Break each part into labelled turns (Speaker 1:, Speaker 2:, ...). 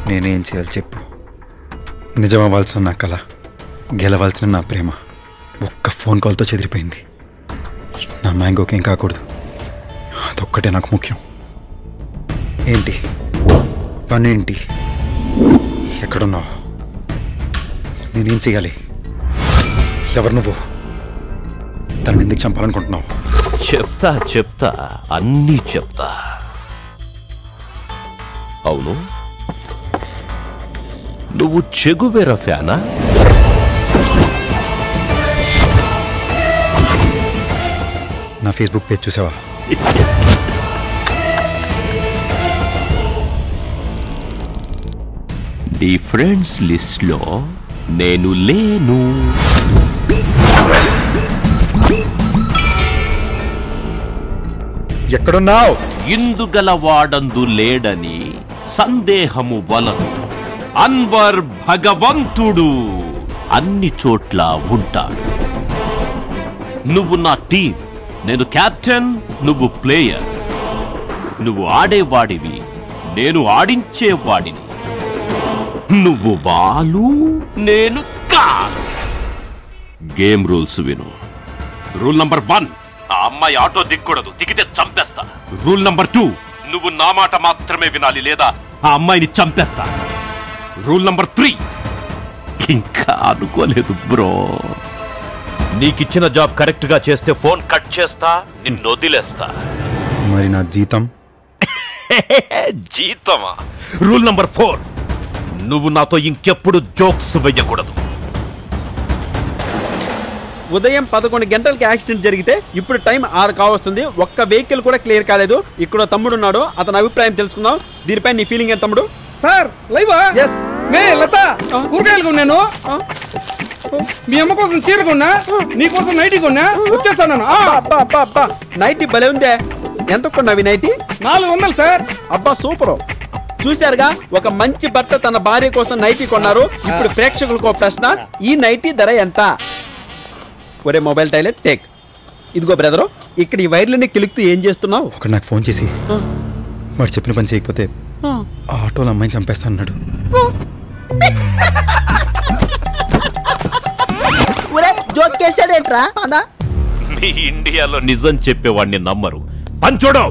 Speaker 1: నేనేం చేయాలి చెప్పు నిజం అవ్వాల్సిన నా కళ గెలవాల్సిన నా ప్రేమ ఒక్క ఫోన్ కాల్తో చెదిరిపోయింది నా మ్యాంగోకి ఏం కాకూడదు అదొక్కటే నాకు ముఖ్యం ఏంటి పని ఏంటి ఎక్కడున్నావు నేనేం చేయాలి ఎవరు నువ్వు తను ఎందుకు చంపాలనుకుంటున్నావు
Speaker 2: చెప్తా చెప్తా అన్నీ చెప్తా అవును నువ్వు చెగువేర ఫ్యానా
Speaker 1: నా ఫేస్బుక్ పేజ్ చూసావా
Speaker 2: నీ ఫ్రెండ్స్ లిస్ట్లో నేను లేను
Speaker 1: ఎక్కడున్నావు
Speaker 2: ఇందుగల వాడందు లేడని సందేహము వలదు అన్వర్ భగవంతుడు అన్ని చోట్ల ఉంటాడు నువ్వు నా టీం నేను కెప్టెన్ నువ్వు ప్లేయర్ నువ్వు ఆడేవాడివి నేను ఆడించేవాడిని నువ్వు బాలు నేను కాదు గేమ్ రూల్స్ విను రూల్ నంబర్ వన్ ఆ అమ్మాయి ఆటో దిక్కూడదు దిగితే చంపేస్తా రూల్ నంబర్ టూ నువ్వు నా మాట మాత్రమే వినాలి లేదా ఆ అమ్మాయిని చంపేస్తా రూల్ నంబర్ త్రీ ఇంకా అనుకోలేదు బ్రో నీకిచ్చిన జాబ్ కరెక్ట్ గా చేస్తే ఫోన్ కట్ చేస్తా నిన్ను వదిలేస్తా
Speaker 1: మరి నా జీతం
Speaker 2: జీతమా రూల్ నంబర్ ఫోర్ నువ్వు నాతో ఇంకెప్పుడు జోక్స్ వెయ్యకూడదు
Speaker 3: ఉదయం పదకొండు గంటలకి యాక్సిడెంట్ జరిగితే ఇప్పుడు టైం ఆరు కావస్తుంది ఒక్క వెహికల్ కూడా క్లియర్ కాలేదు ఇక్కడ తమ్ముడు ఉన్నాడు అతని అభిప్రాయం తెలుసుకుందాం దీనిపై నీ ఫీలింగ్ ఏంటి తమ్ముడు
Speaker 4: సార్ లైవా
Speaker 3: ఎస్
Speaker 4: మే లత కూరగాయలు కొన్నాను మీ అమ్మ కోసం చీర కొన్నా నీ కోసం నైటీ కొన్నా వచ్చేస్తాను ఆ,
Speaker 3: అబ్బా అబ్బా అబ్బా నైటీ భలే ఉందే ఎంత కొన్నావి నైటీ
Speaker 4: నాలుగు వందలు సార్
Speaker 3: అబ్బా సూపర్ చూశారుగా ఒక మంచి భర్త తన భార్య కోసం నైటీ కొన్నారు ఇప్పుడు ప్రేక్షకులకు ఒక ప్రశ్న ఈ నైటీ ధర ఎంత ఒరే మొబైల్ టైలెట్ టేక్ ఇదిగో బ్రదరు ఇక్కడ ఈ వైర్లని కిలుకుతూ ఏం చేస్తున్నావు
Speaker 1: ఒకడు నాకు ఫోన్ చేసి వాడు చెప్పిన పని చేయకపోతే ఆ ఆటోలో అమ్మాయిని చంపేస్తా అన్నాడు
Speaker 3: జోక్ చేశాడేంట్రా అదా
Speaker 2: మీ ఇండియాలో నిజం చెప్పేవాడిని నమ్మరు పంచోడో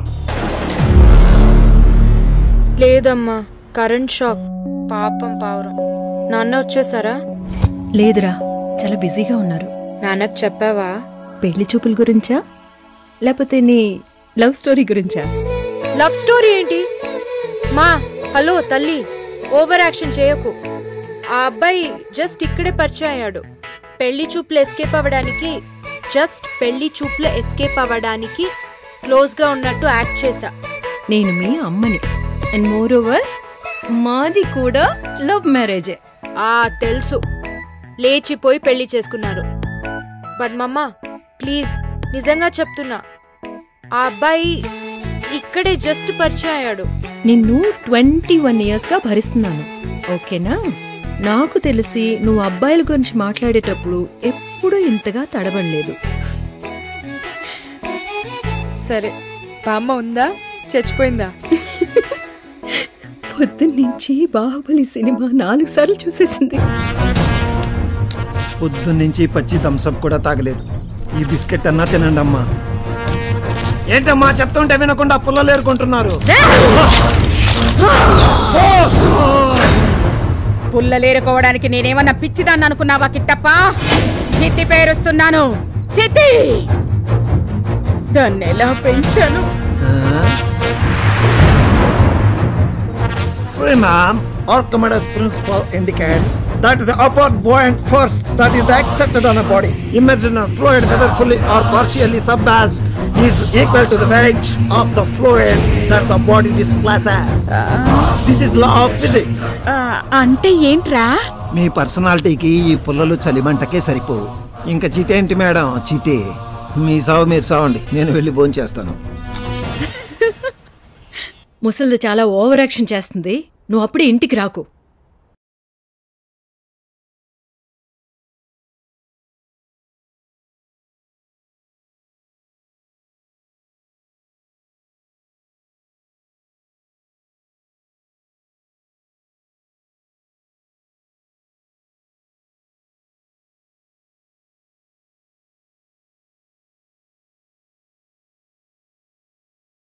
Speaker 5: లేదమ్మా కరెంట్ షాక్ పాపం పావురం నాన్న వచ్చేసారా
Speaker 6: లేదురా చాలా బిజీగా ఉన్నారు
Speaker 5: నాన్నకు చెప్పావా
Speaker 6: పెళ్లి చూపుల గురించా లేకపోతే నీ లవ్ స్టోరీ గురించా
Speaker 5: లవ్ స్టోరీ ఏంటి మా హలో తల్లి ఓవర్ యాక్షన్ చేయకు ఆ అబ్బాయి జస్ట్ ఇక్కడే పరిచయం అయ్యాడు పెళ్లి చూపులు ఎస్కేప్ అవ్వడానికి జస్ట్ పెళ్లి చూపులు ఎస్కేప్ అవ్వడానికి క్లోజ్ గా ఉన్నట్టు యాక్ట్ చేశా
Speaker 6: నేను మీ అమ్మని అండ్ మోర్ ఓవర్ మాది కూడా లవ్ మ్యారేజే
Speaker 5: ఆ తెలుసు లేచిపోయి పెళ్లి చేసుకున్నారు బట్ మమ్మ ప్లీజ్ నిజంగా చెప్తున్నా ఆ అబ్బాయి ఇక్కడే జస్ట్ పరిచయం అయ్యాడు
Speaker 6: నిన్ను ట్వంటీ వన్ ఇయర్స్గా భరిస్తున్నాను ఓకేనా నాకు తెలిసి నువ్వు అబ్బాయిల గురించి మాట్లాడేటప్పుడు ఎప్పుడూ ఇంతగా తడబడలేదు
Speaker 5: సరే బామ్మ ఉందా చచ్చిపోయిందా
Speaker 6: పొద్దున్నుంచి బాహుబలి సినిమా నాలుగు సార్లు చూసేసింది
Speaker 4: పొద్దున్నుంచి పచ్చి థమ్సప్ కూడా తాగలేదు ఈ బిస్కెట్ అన్నా తినండి అమ్మా ఏంటమ్మా చెప్తుంటే వినకుండా పుల్లలు ఏరుకుంటున్నారు
Speaker 7: పుల్లలేరుకోవడానికి నేనేమన్నా పిచ్చిదాన్ని అనుకున్నావా కిట్టప్ప చిత్తి పేరుస్తున్నాను చిత్తి దాన్ని ఎలా పెంచాను
Speaker 4: See, ma'am, Archimedes' principle indicates that the upward buoyant force that is accepted on a body, imagine a fluid whether fully or partially submerged, is equal to the weight of the fluid that the body displaces. This is law of physics.
Speaker 7: ఆ, అంటే ఏంట్రా
Speaker 4: మీ పర్సనాలిటీకి ఈ పుల్లలు చలిమంటకే సరిపోవు ఇంకా చితేంటి madam చితే మీ సావు మీరు సావండి నేను వెళ్ళి భోంచేస్తాను
Speaker 6: ముసలిది చాలా ఓవర్ యాక్షన్ చేస్తుంది నువ్వు అప్పుడే ఇంటికి రాకు